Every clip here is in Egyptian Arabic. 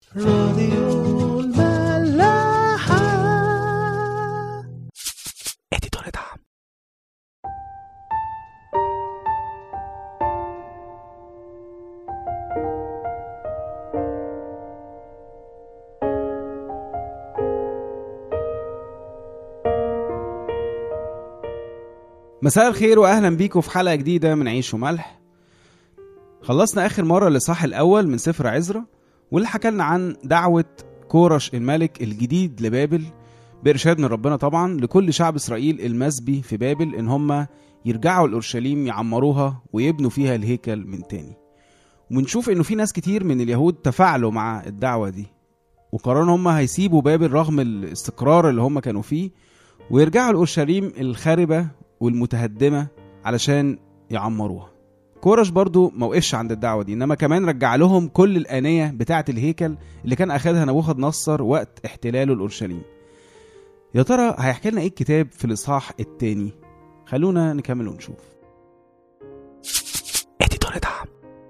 راديو الملاحة اديتور دعم مساء الخير واهلا بيكم في حلقه جديده من عيش وملح خلصنا اخر مره الاصحاح الاول من سفر عزرا واللي حكى لنا عن دعوه كورش الملك الجديد لبابل بارشاد من ربنا طبعا لكل شعب اسرائيل المسبي في بابل ان هم يرجعوا لاورشليم يعمروها ويبنوا فيها الهيكل من تاني وبنشوف انه في ناس كتير من اليهود تفاعلوا مع الدعوه دي وقرروا ان هم هيسيبوا بابل رغم الاستقرار اللي هم كانوا فيه ويرجعوا لاورشليم الخاربه والمتهدمه علشان يعمروها كورش برضو ما وقفش عند الدعوه دي انما كمان رجع لهم كل الانيه بتاعه الهيكل اللي كان اخدها نبوخذ نصر وقت احتلاله لاورشليم يا ترى هيحكي لنا ايه الكتاب في الاصحاح التاني خلونا نكمل ونشوف اديتور دعم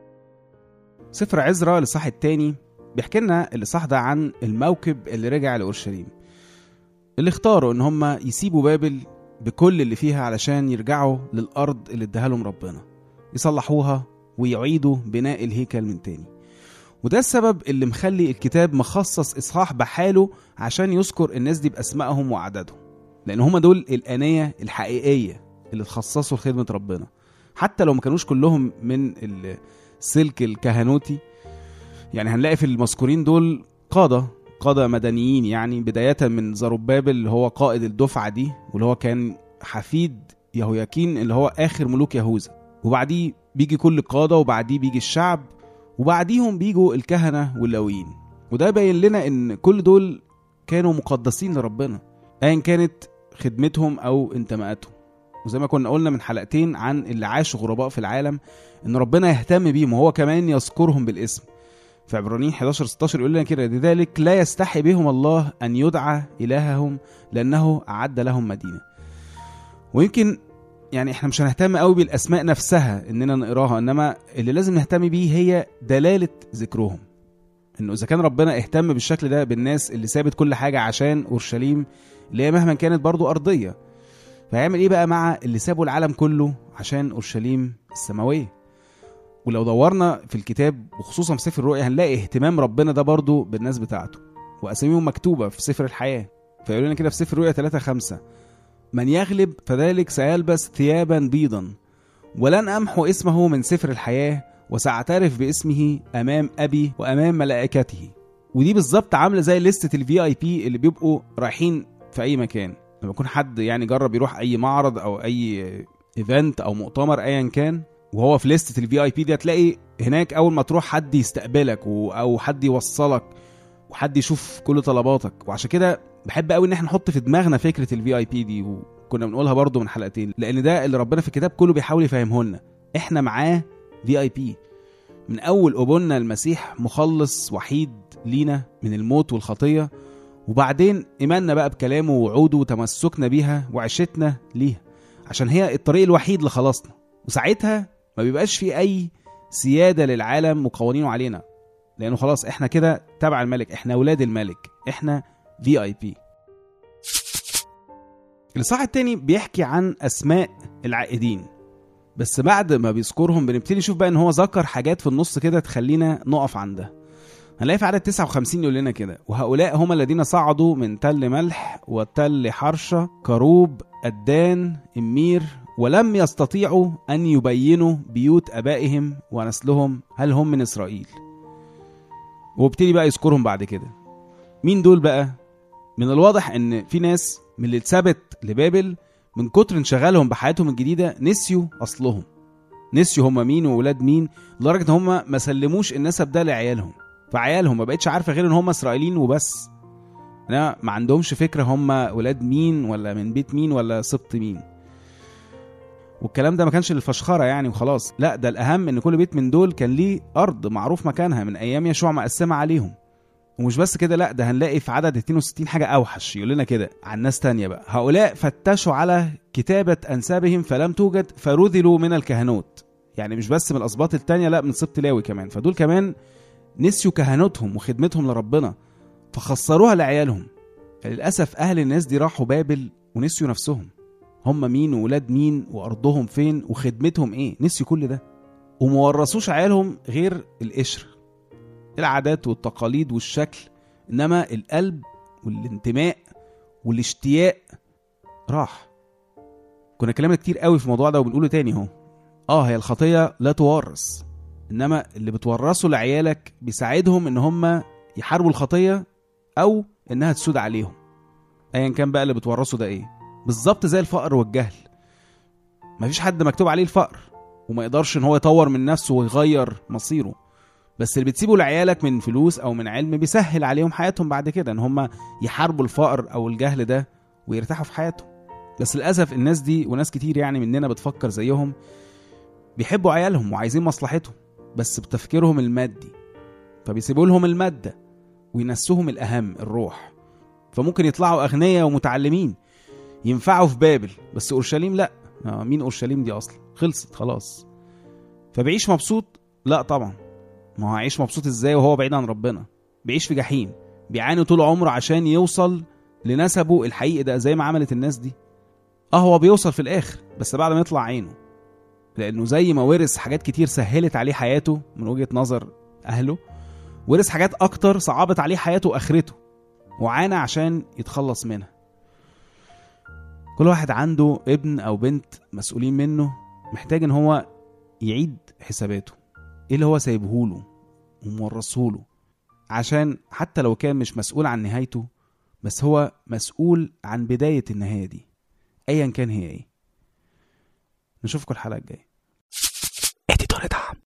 سفر عزرا الاصحاح التاني بيحكي لنا الاصحاح ده عن الموكب اللي رجع لاورشليم اللي اختاروا ان هم يسيبوا بابل بكل اللي فيها علشان يرجعوا للارض اللي اداها لهم ربنا يصلحوها ويعيدوا بناء الهيكل من تاني وده السبب اللي مخلي الكتاب مخصص اصحاح بحاله عشان يذكر الناس دي باسمائهم وعددهم لان هم دول الانيه الحقيقيه اللي اتخصصوا لخدمه ربنا حتى لو ما كانوش كلهم من السلك الكهنوتي يعني هنلاقي في المذكورين دول قاده قاده مدنيين يعني بدايه من زروبابل اللي هو قائد الدفعه دي واللي هو كان حفيد يهوياكين اللي هو اخر ملوك يهوذا وبعديه بيجي كل القاده وبعديه بيجي الشعب وبعديهم بيجوا الكهنه واللاويين وده باين لنا ان كل دول كانوا مقدسين لربنا ايا كانت خدمتهم او انتماءاتهم وزي ما كنا قلنا من حلقتين عن اللي عاشوا غرباء في العالم ان ربنا يهتم بيهم وهو كمان يذكرهم بالاسم في عبرانيين 11 16 يقول لنا كده لذلك لا يستحي بهم الله ان يدعى الههم لانه اعد لهم مدينه ويمكن يعني احنا مش هنهتم قوي بالاسماء نفسها اننا نقراها انما اللي لازم نهتم بيه هي دلاله ذكرهم انه اذا كان ربنا اهتم بالشكل ده بالناس اللي سابت كل حاجه عشان اورشليم اللي هي مهما كانت برضو ارضيه فهيعمل ايه بقى مع اللي سابوا العالم كله عشان اورشليم السماويه ولو دورنا في الكتاب وخصوصا في سفر الرؤيا هنلاقي اهتمام ربنا ده برضو بالناس بتاعته واساميهم مكتوبه في سفر الحياه فيقول لنا كده في سفر الرؤيا 3 5 من يغلب فذلك سيلبس ثيابا بيضا ولن امحو اسمه من سفر الحياه وساعترف باسمه امام ابي وامام ملائكته ودي بالظبط عامله زي لستة الفي اي بي اللي بيبقوا رايحين في اي مكان لما يكون حد يعني جرب يروح اي معرض او اي ايفنت او مؤتمر ايا كان وهو في لستة الفي اي بي دي هتلاقي هناك اول ما تروح حد يستقبلك و- او حد يوصلك وحد يشوف كل طلباتك وعشان كده بحب قوي ان احنا نحط في دماغنا فكره الفي اي بي دي وكنا بنقولها برضو من حلقتين لان ده اللي ربنا في الكتاب كله بيحاول يفهمه لنا احنا معاه في اي بي من اول قبولنا المسيح مخلص وحيد لينا من الموت والخطيه وبعدين ايماننا بقى بكلامه ووعوده وتمسكنا بيها وعشتنا ليها عشان هي الطريق الوحيد لخلاصنا وساعتها ما بيبقاش في اي سياده للعالم وقوانينه علينا لانه خلاص احنا كده تبع الملك احنا اولاد الملك احنا في اي بي الاصحاح التاني بيحكي عن اسماء العائدين بس بعد ما بيذكرهم بنبتدي نشوف بقى ان هو ذكر حاجات في النص كده تخلينا نقف عندها هنلاقي في عدد 59 يقول لنا كده وهؤلاء هم الذين صعدوا من تل ملح وتل حرشة كروب أدان إمير ولم يستطيعوا أن يبينوا بيوت أبائهم ونسلهم هل هم من إسرائيل وابتدي بقى يذكرهم بعد كده مين دول بقى من الواضح ان في ناس من اللي اتثبت لبابل من كتر انشغالهم بحياتهم الجديده نسيوا اصلهم نسيوا هم مين وولاد مين لدرجه ان هم ما سلموش النسب ده لعيالهم فعيالهم ما بقتش عارفه غير ان هم اسرائيليين وبس لا ما عندهمش فكره هم ولاد مين ولا من بيت مين ولا سبط مين والكلام ده ما كانش للفشخره يعني وخلاص لا ده الاهم ان كل بيت من دول كان ليه ارض معروف مكانها من ايام يشوع مقسمه عليهم ومش بس كده لا ده هنلاقي في عدد 62 حاجة أوحش يقول لنا كده عن ناس تانية بقى هؤلاء فتشوا على كتابة أنسابهم فلم توجد فرذلوا من الكهنوت يعني مش بس من الأسباط التانية لا من سبط لاوي كمان فدول كمان نسيوا كهنوتهم وخدمتهم لربنا فخسروها لعيالهم للأسف أهل الناس دي راحوا بابل ونسيوا نفسهم هم مين وولاد مين وأرضهم فين وخدمتهم إيه نسيوا كل ده ومورثوش عيالهم غير القشر العادات والتقاليد والشكل إنما القلب والانتماء والاشتياق راح كنا كلامنا كتير قوي في الموضوع ده وبنقوله تاني اهو اه هي الخطيه لا تورث انما اللي بتورثه لعيالك بيساعدهم ان هم يحاربوا الخطيه او انها تسود عليهم ايا كان بقى اللي بتورثه ده ايه بالظبط زي الفقر والجهل مفيش حد مكتوب عليه الفقر وما يقدرش ان هو يطور من نفسه ويغير مصيره بس اللي بتسيبه لعيالك من فلوس او من علم بيسهل عليهم حياتهم بعد كده ان هم يحاربوا الفقر او الجهل ده ويرتاحوا في حياتهم بس للاسف الناس دي وناس كتير يعني مننا بتفكر زيهم بيحبوا عيالهم وعايزين مصلحتهم بس بتفكيرهم المادي فبيسيبوا لهم الماده وينسوهم الاهم الروح فممكن يطلعوا اغنياء ومتعلمين ينفعوا في بابل بس اورشليم لا آه، مين اورشليم دي اصلا خلصت خلاص فبيعيش مبسوط لا طبعا ما هو هيعيش مبسوط ازاي وهو بعيد عن ربنا بيعيش في جحيم بيعاني طول عمره عشان يوصل لنسبه الحقيقي ده زي ما عملت الناس دي اه هو بيوصل في الاخر بس بعد ما يطلع عينه لانه زي ما ورث حاجات كتير سهلت عليه حياته من وجهة نظر اهله ورث حاجات اكتر صعبت عليه حياته واخرته وعانى عشان يتخلص منها كل واحد عنده ابن او بنت مسؤولين منه محتاج ان هو يعيد حساباته ايه اللي هو سايبهوله ومورثهوله عشان حتى لو كان مش مسؤول عن نهايته بس هو مسؤول عن بداية النهاية دي ايا كان هي ايه نشوفكم الحلقة الجاية